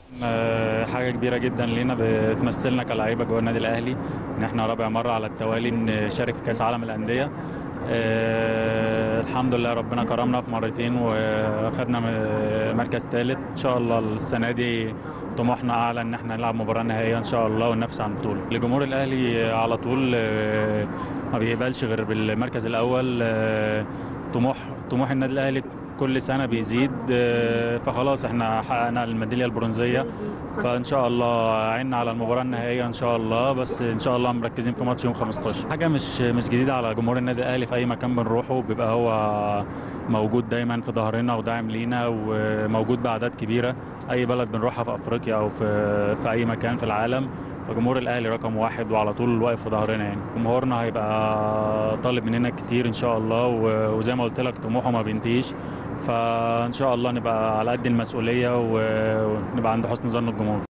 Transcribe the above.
آه، حاجة كبيرة جدا لينا بتمثلنا كلاعيبة جوه النادي الأهلي إن إحنا رابع مرة على التوالي نشارك في كأس عالم الأندية آه، الحمد لله ربنا كرمنا في مرتين وخدنا م- مركز ثالث إن شاء الله السنة دي طموحنا أعلى إن إحنا نلعب مباراة نهائية إن شاء الله وننافس على البطولة لجمهور الأهلي على طول آه، ما بيقبلش غير بالمركز الأول آه، طموح طموح النادي الأهلي كل سنة بيزيد آه، فخلاص احنا حققنا الميدالية البرونزية فان شاء الله عنا على المباراة النهائية ان شاء الله بس ان شاء الله مركزين في ماتش يوم 15 حاجة مش مش جديدة على جمهور النادي الاهلي في اي مكان بنروحه بيبقى هو موجود دايما في ظهرنا وداعم لينا وموجود باعداد كبيرة اي بلد بنروحها في افريقيا او في في اي مكان في العالم فجمهور الاهلي رقم واحد وعلى طول واقف في ظهرنا يعني جمهورنا هيبقى طالب مننا كتير ان شاء الله و- وزي ما قلت لك طموحه ما بينتهيش فان شاء الله نبقى على قد المسؤوليه و- ونبقى عند حسن ظن الجمهور